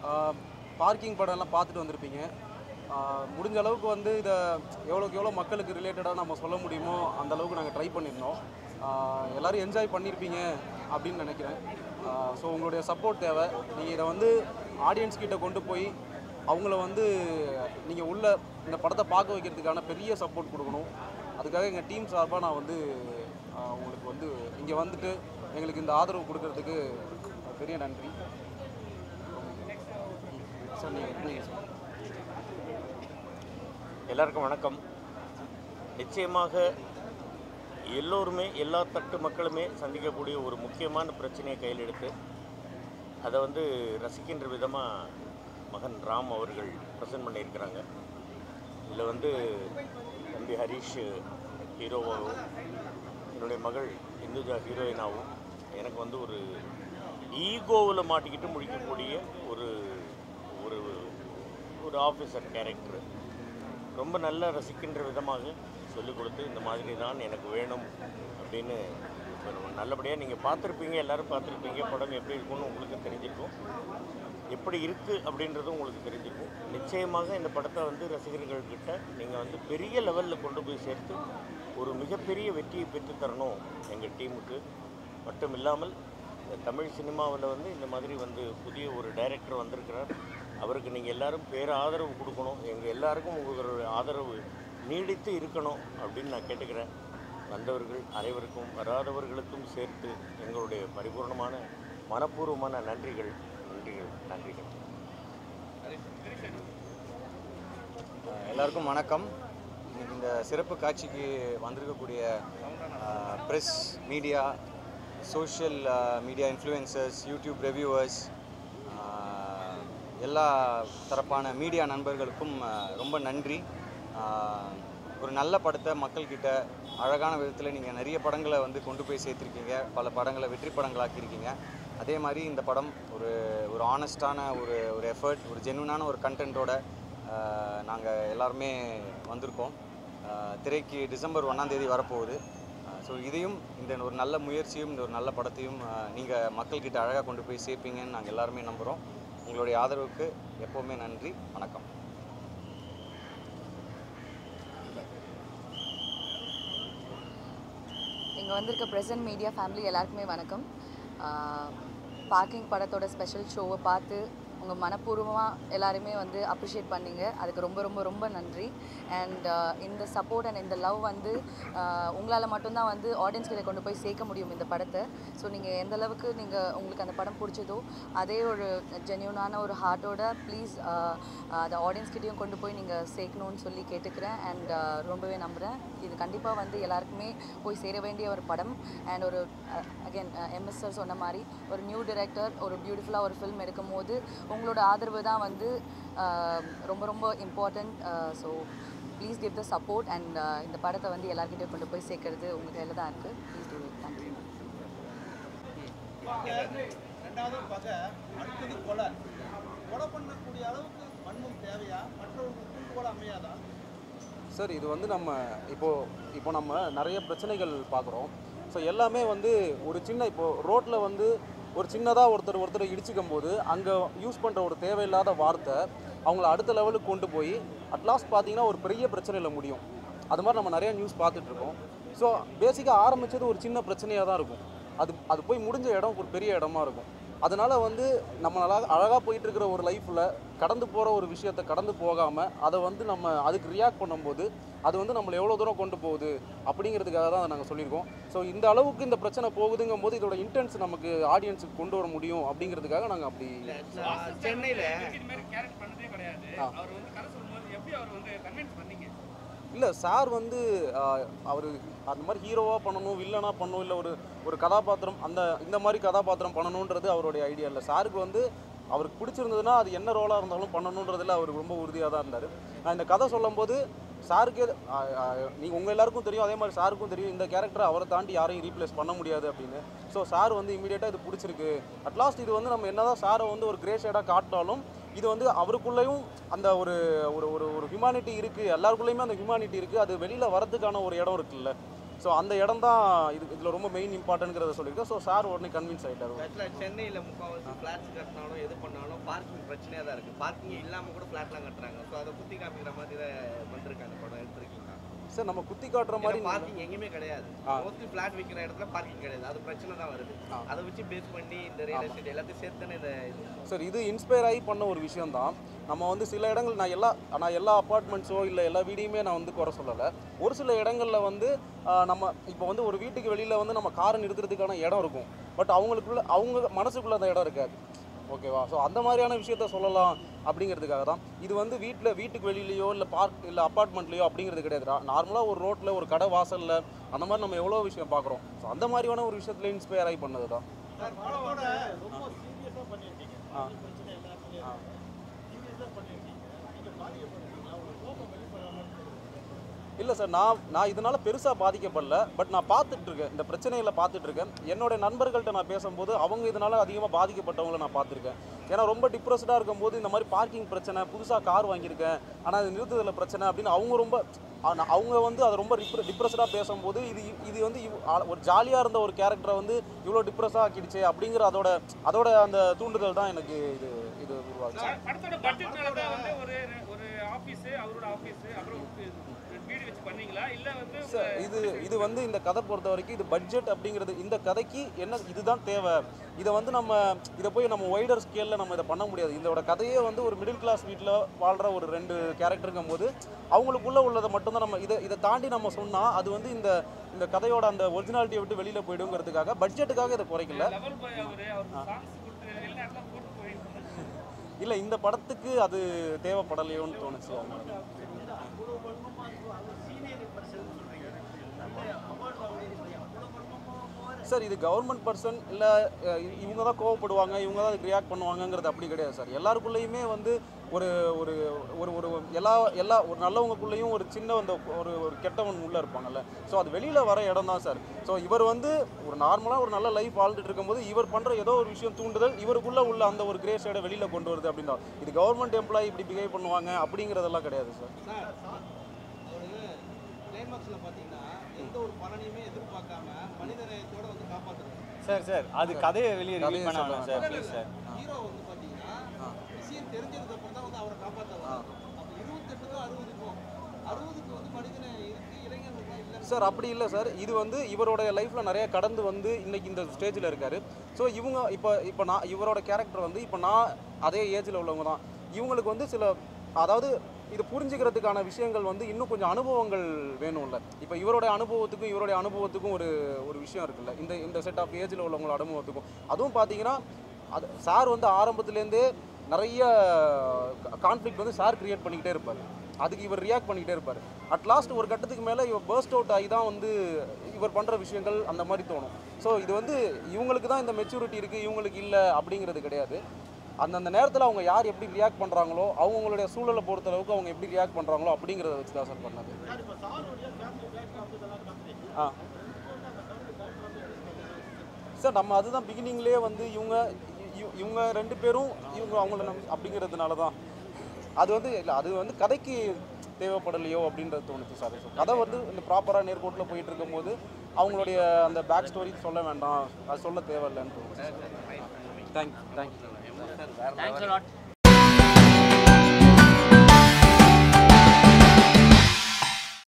Parking படம்லாம் பார்த்துட்டு வந்திருப்பீங்க ஆஹ் முடிஞ்ச அளவுக்கு வந்து இதை எவ்வளோக்கு எவ்வளோ மக்களுக்கு ரிலேட்டடாக நம்ம சொல்ல முடியுமோ அந்த அளவுக்கு நாங்கள் ட்ரை பண்ணியிருந்தோம் ஆஹ் எல்லாரும் என்ஜாய் பண்ணியிருப்பீங்க அப்படின்னு நினைக்கிறேன் ஸோ உங்களுடைய சப்போர்ட் தேவை நீங்கள் இதை வந்து ஆடியன்ஸ் கிட்ட கொண்டு போய் அவங்கள வந்து நீங்கள் உள்ள இந்த படத்தை பார்க்க வைக்கிறதுக்கான பெரிய சப்போர்ட் கொடுக்கணும் அதுக்காக எங்கள் டீம் சார்பாக நான் வந்து ஆஹ் உங்களுக்கு வந்து இங்கே வந்துட்டு எங்களுக்கு இந்த ஆதரவு கொடுக்கறதுக்கு பெரிய நன்றி சார் நீங்கள் நீங்கள் சார் எல்லாருக்கும் வணக்கம் நிச்சயமாக எல்லோருமே எல்லா தட்டு மக்களுமே சந்திக்கக்கூடிய ஒரு முக்கியமான பிரச்சனையை கையில் எடுத்து அதை வந்து ரசிக்கின்ற விதமாக மகன் ராம் அவர்கள் ப்ரெசென்ட் பண்ணியிருக்கிறாங்க இதில் வந்து தம்பி ஹரிஷ் ஹீரோவாகவும் என்னுடைய மகள் இந்துஜா ஹீரோயினாகவும் எனக்கு வந்து ஒரு ஈகோவில் மாட்டிக்கிட்டு முடிக்கக்கூடிய ஒரு ஒரு ஒரு ஆஃபீஸர் கேரக்டர் ரொம்ப நல்லா ரசிக்கின்ற விதமாக சொல்லிக் கொடுத்து இந்த மாதிரி தான் எனக்கு வேணும் அப்படின்னு இப்போ நல்லபடியாக நீங்கள் பார்த்துருப்பீங்க எல்லாரும் பார்த்துருப்பீங்க படம் எப்படி இருக்கும்னு உங்களுக்கு தெரிஞ்சிருக்கும் எப்படி இருக்குது அப்படின்றது உங்களுக்கு தெரிஞ்சிருக்கும் நிச்சயமாக இந்த படத்தை வந்து ரசிகர்கள்கிட்ட நீங்கள் வந்து பெரிய லெவலில் கொண்டு போய் சேர்த்து ஒரு மிகப்பெரிய வெற்றியை பெற்று தரணும் எங்கள் டீமுக்கு மட்டும் இல்லாமல் இந்த தமிழ் சினிமாவில் வந்து இந்த மாதிரி வந்து புதிய ஒரு டைரக்டர் வந்திருக்கிறார் அவருக்கு நீங்கள் எல்லாரும் பேர ஆதரவு கொடுக்கணும் எங்கள் எல்லாருக்கும் உங்களுடைய ஆதரவு நீடித்து இருக்கணும் அப்படின்னு நான் கேட்டுக்கிறேன் வந்தவர்கள் அனைவருக்கும் வராதவர்களுக்கும் சேர்த்து எங்களுடைய பரிபூர்ணமான மனப்பூர்வமான நன்றிகள் நன்றிகள் நன்றிகள் எல்லாருக்கும் வணக்கம் இன்னைக்கு இந்த சிறப்பு காட்சிக்கு வந்திருக்கக்கூடிய press media social media influencers YouTube reviewers எல்லா தரப்பான மீடியா நண்பர்களுக்கும் ஆஹ், ரொம்ப நன்றி ஆஹ், ஒரு நல்ல படத்தை மக்கள்கிட்ட அழகான விதத்தில் நீங்கள் நிறைய படங்களை வந்து கொண்டு போய் சேர்த்துருக்கீங்க பல படங்களை வெற்றி படங்களாக்கியிருக்கீங்க அதே மாதிரி இந்த படம் ஒரு ஒரு ஆனஸ்டான ஒரு ஒரு எஃபர்ட் ஒரு ஜென்யூனான ஒரு கண்டென்ட்டோட நாங்கள் எல்லாருமே வந்திருக்கோம் ஆஹ் திரைக்கு டிசம்பர் ஒன்றாம் தேதி வரப்போகுது ஸோ இதையும் இந்த ஒரு நல்ல முயற்சியும் இந்த ஒரு நல்ல படத்தையும் நீங்கள் மக்கள்கிட்ட அழகாக கொண்டு போய் சேர்ப்பீங்கன்னு நாங்கள் எல்லாருமே நம்புகிறோம் உங்களுடைய ஆதரவுக்கு எப்போவுமே நன்றி வணக்கம் இங்கே வந்திருக்க ப்ரெசன்ட் மீடியா ஃபேமிலி எல்லாருக்குமே வணக்கம் பார்க்கிங் படத்தோட ஸ்பெஷல் ஷோவை பார்த்து உங்கள் மனப்பூர்வமாக எல்லாருமே வந்து அப்ரிஷியேட் பண்ணீங்க அதுக்கு ரொம்ப ரொம்ப ரொம்ப நன்றி அண்ட் இந்த சப்போர்ட் அண்ட் இந்த லவ் வந்து உங்களால் மட்டும்தான் வந்து ஆடியன்ஸ் கிட்ட கொண்டு போய் சேர்க்க முடியும் இந்த படத்தை ஸோ நீங்கள் எந்த அளவுக்கு நீங்கள் உங்களுக்கு அந்த படம் பிடிச்சதோ அதே ஒரு ஜென்யூனான ஒரு ஹார்ட்டோட ப்ளீஸ் அதை ஆடியன்ஸ் கிட்டேயும் கொண்டு போய் நீங்கள் சேர்க்கணும்னு சொல்லி கேட்டுக்கிறேன் அண்ட் ரொம்பவே நம்புகிறேன் இது கண்டிப்பாக வந்து எல்லாருக்குமே போய் சேர வேண்டிய ஒரு படம் அண்ட் ஒரு அகைன் எம்எஸ் சார் சொன்ன மாதிரி ஒரு நியூ டிரெக்டர் ஒரு பியூட்டிஃபுல்லாக ஒரு ஃபில்ம் எடுக்கும் போது உங்களோட ஆதரவு தான் வந்து அஹ், ரொம்ப ரொம்ப important so please give the support and இந்த படத்தை வந்து எல்லாருக்கிட்டையும் கொண்டு போய் சேர்க்கறது உங்கள் கையில் தான் இருக்குது ப்ளீஸ் டூ இட் தேங்க்யூ ரெண்டாவது பகை அடுத்தது கொலை கொலை பண்ணக்கூடிய அளவுக்கு வன்மம் தேவையா மற்றவர்களுக்கு தூண்டுகோல் அமையாதா சார் இது வந்து நம்ம இப்போ இப்போ நம்ம நிறைய பிரச்சனைகள் பார்க்குறோம் ஸோ எல்லாமே வந்து ஒரு சின்ன இப்போ ரோட்டில் வந்து ஒரு சின்னதாக ஒருத்தர் ஒருத்தர் இடிச்சுக்கும் போது அங்கே யூஸ் பண்ணுற ஒரு தேவையில்லாத வார்த்தை அவங்கள அடுத்த லெவலுக்கு கொண்டு போய் அட்லாஸ்ட் பார்த்தீங்கன்னா ஒரு பெரிய பிரச்சனையில் முடியும் அது மாதிரி நம்ம நிறைய நியூஸ் பார்த்துட்ருக்கோம் ஸோ பேசிக்காக ஆரம்பித்தது ஒரு சின்ன பிரச்சனையாக தான் இருக்கும் அது அது போய் முடிஞ்ச இடம் ஒரு பெரிய இடமா இருக்கும் அதனால் வந்து நம்ம நல்லா அழகாக போயிட்டு இருக்கிற ஒரு லைஃப்பில் கடந்து போகிற ஒரு விஷயத்தை கடந்து போகாமல் அதை வந்து நம்ம அதுக்கு ரியாக்ட் பண்ணும்போது அது வந்து நம்மளை எவ்வளோ தூரம் கொண்டு போகுது அப்படிங்கிறதுக்காக தான் நாங்கள் சொல்லியிருக்கோம் ஸோ இந்த அளவுக்கு இந்த பிரச்சனை போகுதுங்கும் போது இதோட இன்டென்ஸ் நமக்கு ஆடியன்ஸுக்கு கொண்டு வர முடியும் அப்படிங்கிறதுக்காக நாங்கள் அப்படி சென்னையில் ஆ. இல்லை சார் வந்து அவர் அந்த மாதிரி ஹீரோவாக பண்ணணும் வில்லனாக பண்ணணும் இல்லை ஒரு ஒரு கதாபாத்திரம் அந்த இந்த மாதிரி கதாபாத்திரம் பண்ணணுன்றது அவருடைய ஐடியா இல்லை சாருக்கு வந்து அவருக்கு பிடிச்சிருந்ததுன்னா அது என்ன ரோலாக இருந்தாலும் பண்ணணுன்றதுல அவர் ரொம்ப உறுதியாக தான் இருந்தார் நான் இந்த கதை சொல்லும்போது சாருக்கு நீங்கள் உங்கள் எல்லாருக்கும் தெரியும் அதே மாதிரி சாருக்கும் தெரியும் இந்த கேரக்டரை அவரை தாண்டி யாரையும் ரீப்ளேஸ் பண்ண முடியாது அப்படின்னு ஸோ சார் வந்து இமீடியட்டாக இது பிடிச்சிருக்கு அட்லாஸ்ட் இது வந்து நம்ம என்னதான் சாரை வந்து ஒரு கிரே ஷேடாக காட்டினாலும் இது வந்து அவருக்குள்ளேயும் அந்த ஒரு ஒரு ஒரு ஒரு ஹியூமானிட்டி இருக்குது எல்லாருக்குள்ளேயுமே அந்த ஹியூமானிட்டி இருக்குது அது வெளியில் வரதுக்கான ஒரு இடம் இருக்குல்ல ஸோ அந்த இடம் தான் இது இதில் ரொம்ப மெயின் இம்பார்ட்டன்ங்கிறத சொல்லியிருக்கேன் ஸோ சார் உடனே கன்வின்ஸ் ஆகிட்டார் ஆக்சுவலாக சென்னையில் முக்கால்வாசி ஃப்ளாட்ஸ் கட்டினாலும் எது பண்ணாலும் பார்க்கிங் பிரச்சனையாக தான் இருக்குது பார்க்கிங் இல்லாமல் கூட ஃப்ளாட்லாம் கட்டுறாங்க ஸோ அதை குத்தி காமிக்கிற மாதிரி தான் வந்திருக்காங்க படம் எடுத்திருக்கீங்க சார் நம்ம குத்தி காட்டுற மாதிரி பார்க்கிங் எங்கேயுமே கிடையாது ஆ. மோஸ்ட்லி ஃப்ளாட் விற்கிற இடத்துல பார்க்கிங் கிடையாது அது பிரச்சனை தான் வருது ஆ. அதை வச்சு பேஸ் பண்ணி இந்த ரியல் எஸ்டேட் எல்லாத்தையும் சேர்த்து தானே இந்த இது சார் இது இன்ஸ்பயர் ஆகி பண்ண ஒரு விஷயம் தான் நம்ம வந்து சில இடங்கள் நான் எல்லா நான் எல்லா அப்பார்ட்மெண்ட்ஸோ இல்லை எல்லா வீடையுமே நான் வந்து குறை சொல்லலை ஒரு சில இடங்களில் வந்து ஆஹ், நம்ம இப்போ வந்து ஒரு வீட்டுக்கு வெளியில் வந்து நம்ம காரை நிறுத்துறதுக்கான இடம் இருக்கும் பட் அவங்களுக்குள்ள அவங்க மனசுக்குள்ள அந்த இடம் இருக்காது ஓகேவா ஸோ அந்த மாதிரியான விஷயத்த சொல்லலாம் அப்படிங்கிறதுக்காக தான் இது வந்து வீட்டில் வீட்டுக்கு வெளியிலையோ இல்லை பார்க் இல்லை அப்பார்ட்மெண்ட்லையோ அப்படிங்கிறது கிடையாது நார்மலாக ஒரு ரோட்டில் ஒரு கடை வாசலில் அந்த மாதிரி நம்ம எவ்வளோ விஷயம் பார்க்குறோம் ஸோ அந்த மாதிரியான ஒரு விஷயத்துல இன்ஸ்பயர் ஆகி பண்ணது தான் சார் படத்தோட ரொம்ப சீரியஸாக பண்ணியிருக்கீங்க ஆ. பிரச்சனை எல்லாமே ஆ. சீரியஸாக பண்ணியிருக்கீங்க நீங்கள் பாதிக்கப்படுறீங்களா ஒரு கோபம் வெளிப்படாமல் இல்லை சார் நான் நான் இதனால் பெருசாக பாதிக்கப்படல பட் நான் பார்த்துட்டு இருக்கேன் இந்த பிரச்சனைகளை பார்த்துட்டு இருக்கேன் என்னோட நண்பர்கள்ட்ட நான் பேசும்போது அவங்க இதனால் அதிகமாக பாதிக்கப்பட்டவங்கள நான் பார்த்துருக்கேன் ஏன்னா ரொம்ப டிப்ரெஸ்டாக இருக்கும்போது இந்த மாதிரி பார்க்கிங் பிரச்சனை புதுசாக கார் வாங்கியிருக்கேன் ஆனால் அது நிறுத்துதல பிரச்சனை அப்படின்னு அவங்க ரொம்ப ஆனா, அவங்க வந்து அதை ரொம்ப டிப்ர டிப்ரெஸ்டாக பேசும்போது இது இது வந்து இவ்- ஆ- ஒரு ஜாலியாக இருந்த ஒரு கேரக்டரை வந்து இவ்வளோ டிப்ரெஸ்ஸாக ஆக்கிடுச்சு அப்படிங்கிற அதோட அதோட அந்த தூண்டுதல் தான் எனக்கு இது இது உருவாச்சு படத்தோட பட்ஜெட்னால தான் வந்து ஒரு ஒரு ஆபீஸ் அவரோட ஆபீஸ் அப்புறம் ஒரு வீடு வச்சு பண்ணீங்களா இல்ல வந்து சார் இது இது வந்து இந்த கதை பொறுத்த வரைக்கும் இது பட்ஜெட் அப்படிங்கிறது இந்த கதைக்கு என்ன இதுதான் தேவை இதை வந்து நம்ம இதை போய் நம்ம ஒய்டர் ஸ்கேலில் நம்ம இதை பண்ண முடியாது இதோட கதையே வந்து ஒரு மிடில் கிளாஸ் வீட்டில் வாழ்கிற ஒரு ரெண்டு கேரக்டருங்கும் போது அவங்களுக்குள்ளே உள்ளதை மட்டும்தான் நம்ம இதை இதை தாண்டி நம்ம சொன்னால் அது வந்து இந்த இந்த கதையோட அந்த ஒரிஜினாலிட்டியை விட்டு வெளியில் போயிடுங்கிறதுக்காக பட்ஜெட்டுக்காக இதை குறைக்கல லெவல் பாய் அவரு அவர் சாங்ஸ் கொடுத்து எல்லா இடத்துல போட்டு போயிருக்காங்க இல்லை இந்த படத்துக்கு அது தேவைப்படலையோன்னு தோணுச்சு சார் இது கவர்மெண்ட் பர்சன் இல்லை இவங்க தான் கோவப்படுவாங்க இவங்க தான் அதுக்கு ரியாக்ட் பண்ணுவாங்கங்கிறது அப்படி கிடையாது சார் எல்லாருக்குள்ளேயுமே வந்து ஒரு ஒரு ஒரு ஒரு எல்லா எல்லா ஒரு நல்லவங்களுக்குள்ளேயும் ஒரு சின்ன அந்த ஒரு ஒரு கெட்டவன் உள்ளே இருப்பாங்கல்ல ஸோ அது வெளியில் வர இடம் தான் சார் ஸோ இவர் வந்து ஒரு நார்மலாக ஒரு நல்ல லைஃப் வாழ்ந்துட்டு இருக்கும்போது இவர் பண்ணுற ஏதோ ஒரு விஷயம் தூண்டுதல் இவருக்குள்ளே உள்ள அந்த ஒரு கிரே ஷேடை வெளியில் கொண்டு வருது அப்படின்னா இது கவர்மெண்ட் எம்ப்ளாயி இப்படி பிஹேவ் பண்ணுவாங்க அப்படிங்கிறதெல்லாம் கிடையாது சார் சார் அவரு கிளைமாக்ஸில் பார்த்தீங்கன்னா எந்த ஒரு பலனையுமே எதிர்பார்க்காம மனித நேயத்தோட வந்து காப்பாற்றுறாரு சார் சார் அது கதையை வெளியே கதையை ரிவீல் பண்ண சொல்ல வேணாம் சார் ப்ளீஸ் சார் ஹீரோ வந்து பார்த்தீங்கன்னா விஷயம் தெரிஞ்சதுக்கு அப்புறம் தான் வந்து அவரை காப்பாற்ற வராரு அப்போ இருபத்தெட்டுக்கும் அறுபதுக்கும் அறுபதுக்கு வந்து மனிதனை இருக்கு இளைஞர்களுக்கு இல்லை சார் அப்படி இல்லை சார் இது வந்து இவரோட லைஃப்பில் நிறைய கடந்து வந்து இன்னைக்கு இந்த ஸ்டேஜில் இருக்காரு ஸோ இவங்க இப்போ இப்போ நான் இவரோட கேரக்டர் வந்து இப்போ நான் அதே ஏஜில் உள்ளவங்க தான் இவங்களுக்கு வந்து சில அதாவது இது புரிஞ்சுக்கிறதுக்கான விஷயங்கள் வந்து இன்னும் கொஞ்சம் அனுபவங்கள் வேணும்ல இப்போ இவருடைய அனுபவத்துக்கும் இவருடைய அனுபவத்துக்கும் ஒரு ஒரு விஷயம் இருக்குல்ல இந்த இந்த செட் ஆஃப் ஏஜில் உள்ளவங்களோட அனுபவத்துக்கும் அதுவும் பார்த்தீங்கன்னா அது சார் வந்து ஆரம்பத்துலேருந்தே நிறைய கான்ஃப்ளிக்ட் வந்து சார் கிரியேட் பண்ணிக்கிட்டே இருப்பார் அதுக்கு இவர் ரியாக்ட் பண்ணிக்கிட்டே இருப்பார் அட் லாஸ்ட் ஒரு கட்டத்துக்கு மேலே இவர் பர்ஸ்ட் அவுட் ஆகி தான் வந்து இவர் பண்ணுற விஷயங்கள் அந்த மாதிரி தோணும் ஸோ இது வந்து இவங்களுக்கு தான் இந்த மெச்சூரிட்டி இருக்குது இவங்களுக்கு இல்லை அப்படிங்கிறது கிடையாது அந்தந்த நேரத்தில் அவங்க யார் எப்படி ரியாக்ட் பண்ணுறாங்களோ அவங்களுடைய சூழலை பொறுத்த அளவுக்கு அவங்க எப்படி ரியாக்ட் பண்ணுறாங்களோ அப்படிங்கிறத வச்சு தான் சார் பண்ணது ஆ சார் நம்ம அதுதான் பிகினிங்லேயே வந்து இவங்க இ- இவங்க ரெண்டு பேரும் இவங்க அவங்கள நம் அப்படிங்கிறதுனால தான் அது வந்து இல்லை அது வந்து கதைக்கு தேவைப்படலையோ அப்படின்றது தோணுச்சு சார் ஸோ கதை வந்து இந்த ப்ராப்பராக நேர்கோட்டில் போயிட்டு இருக்கும்போது அவங்களுடைய அந்த பேக் ஸ்டோரி சொல்ல வேண்டாம் அது சொல்ல தேவையில்லைன்னு தோணுச்சு தேங்க்யூ தேங்க்யூ சார் வேற தேங்க்ஸ் லாட்